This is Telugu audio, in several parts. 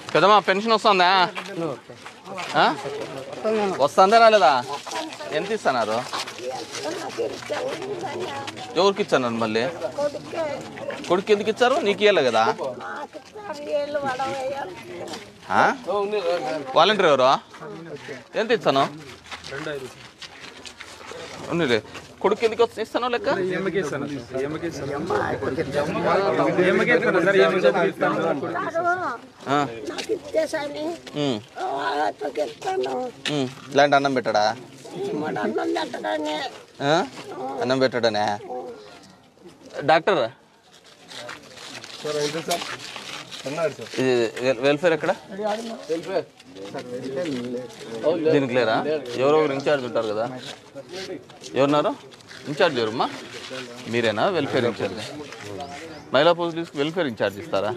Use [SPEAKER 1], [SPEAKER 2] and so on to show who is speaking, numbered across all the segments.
[SPEAKER 1] పెద్దమ్మా పెన్షన్ వస్తుందా ఆ? వస్తుందా రాలేదా ఎంత ఇస్తున్నారు ఎవరికి ఇచ్చారు మళ్ళీ కొడుకు ఎందుకు ఇచ్చారు నీకు ఇవ్వలే కదా ఆ? వాలంటీర్ ఎవరు ఎంత ఇచ్చాను ఉన్నిలే కొడుకు ఎందుకు వచ్చి- ఇస్తాను లెక్క ఆ.
[SPEAKER 2] నాకు ఇచ్చేసాని
[SPEAKER 1] ఉమ్.
[SPEAKER 2] చెప్తాను
[SPEAKER 1] ఉమ్. ఇలాంటి అన్నం పెట్టడా
[SPEAKER 2] మన అన్నం పెట్టడాన్ని
[SPEAKER 1] ఆ? అన్నం పెట్టడనే డాక్టర్ ఇది వెల్- వెల్ఫేర్ ఎక్కడ దీనికి లేరా ఎవరో ఒకరు ఇన్ఛార్జ్ ఉంటారు కదా ఎవరున్నారు ఇన్ఛార్జ్ ఎవరమ్మా మీరేనా వెల్ఫేర్ ఇన్ఛార్జ్ మహిళా పోలీస్ వెల్ఫేర్ ఇన్ఛార్జ్ ఇస్తారా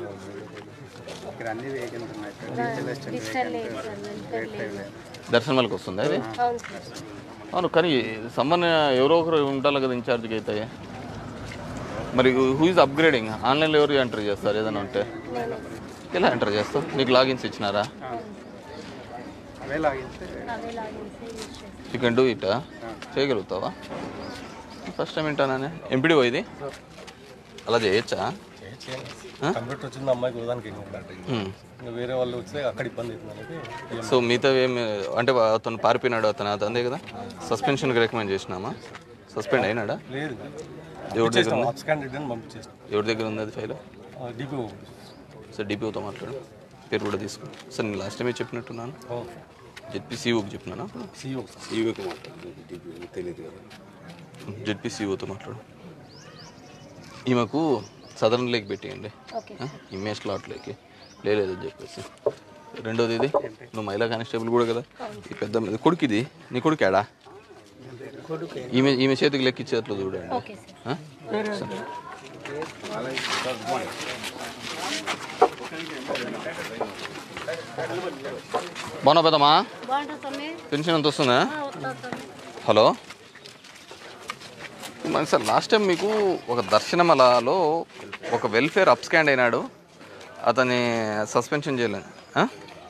[SPEAKER 3] డిజిటల్ లేదు సార్ వెల్ఫేర్ లేదు
[SPEAKER 1] దర్శనం వాళ్ళకి వస్తుందా ఇది
[SPEAKER 3] అవును సార్
[SPEAKER 1] అవును కానీ సంబంధ ఎవరో ఒకరు ఉండాలి కదా ఇన్ఛార్జ్కి అయితే మరి హూ ఇస్ అప్గ్రేడింగ్ ఆన్లైన్లో ఎవరు ఎంటర్ చేస్తారు ఏదైనా ఉంటే
[SPEAKER 3] నేనే
[SPEAKER 1] ఎలా ఎంటర్ చేస్తావు నీకు లాగిన్స్ ఇచ్చినారా
[SPEAKER 3] అవే లాగిన్సే యూజ్ చేస్తాను
[SPEAKER 1] యూ కెన్ డూ ఇట్ చేయగలుగుతావా ఫస్ట్ టైం వింటానే ఎంపీడీ ఇది అలా చేయొచ్చా
[SPEAKER 4] కంప్యూటర్ వచ్చింది అమ్మాయికి ఉదానికి
[SPEAKER 1] Hmm.
[SPEAKER 4] ఇంకా వేరే వాళ్ళు వస్తే అక్కడ ఇబ్బంది అవుతుంది అనేది
[SPEAKER 1] సో మిగతా ఏమి అంటే అతను పారిపోయినాడు అతను అదే కదా సస్పెన్షన్కి రికమెండ్ చేసినామా సస్పెండ్ అయినాడా
[SPEAKER 4] లేదు
[SPEAKER 1] ఎవరి దగ్గర ఉంది
[SPEAKER 4] ఆప్స్ క్యాండిడేట్ అని పంపించేస్తాం
[SPEAKER 1] ఎవరి దగ్గర ఉంది అది ఫైల్
[SPEAKER 4] డిపో
[SPEAKER 1] సార్ డిపిఓతో మాట్లాడు పేరు కూడా తీసుకో సార్ నేను లాస్ట్ టైమే చెప్పినట్టున్నాను జెడ్పీ సీఓకి చెప్పినానా
[SPEAKER 4] సిఓ
[SPEAKER 5] ఈవీకి మాట్లాడుతుంది టీపీ తెలియదు కదా
[SPEAKER 1] జెడ్పీ సీఓతో మాట్లాడు ఈమెకు సదరన్ లేక్ పెట్టేయండి
[SPEAKER 3] ఓకే
[SPEAKER 1] ఇమేజ్ స్లాట్లోకి లేదు అని చెప్పేసి రెండోది ఇది నువ్వు మహిళా కానిస్టేబుల్ కూడా కదా ఈ పెద్ద ఇది కొడుకు ఇది నీ కొడుకు ఏడా ఈమె ఈమె చేతికి లెక్కిచ్చేట్లు చూడండి
[SPEAKER 3] ఓకే సార్
[SPEAKER 1] ఆ? సరే. బాగున్నా పెద్దమ్మా
[SPEAKER 3] బాగుంటుంది తమ్మి
[SPEAKER 1] పెన్షన్ ఎంత వస్తుందా
[SPEAKER 3] వస్తుంది తమ్మి
[SPEAKER 1] హలో మరి సార్ లాస్ట్ టైం మీకు ఒక దర్శనమలలో ఒక వెల్ఫేర్ అప్స్కాండ్ అయినాడు అతని సస్పెన్షన్ చేయలేదు ఆ?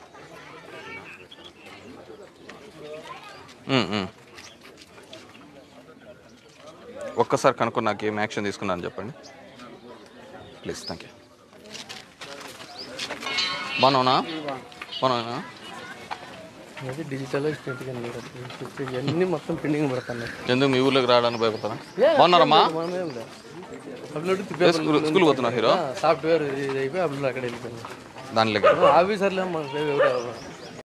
[SPEAKER 1] ఉమ్, ఉమ్. ఒక్కసారి కనుక్కొని నాకు ఏం యాక్షన్ తీసుకున్నాను చెప్పండి ప్లీజ్ థ్యాంక్ యూ బాగున్నావునా బాగున్నావునా
[SPEAKER 6] అది డిజిటల్ స్టేట్ ఇవన్నీ మొత్తం పెండింగ్ పడుతున్నాయి
[SPEAKER 1] ఎందుకు మీ ఊర్లోకి రావడానికి భయపడతారా బాగున్నారమ్మా
[SPEAKER 6] మనమే ఉందా అప్లోడ్
[SPEAKER 1] ఏ స్కూల్ స్కూల్ పోతున్నా హీరో
[SPEAKER 6] సాఫ్ట్వేర్ ఇది అయిపోయి అప్లోడ్ అక్కడ వెళ్ళిపోయింది
[SPEAKER 1] దానిలోకి
[SPEAKER 6] ఆఫీసర్లే మన ఎవరు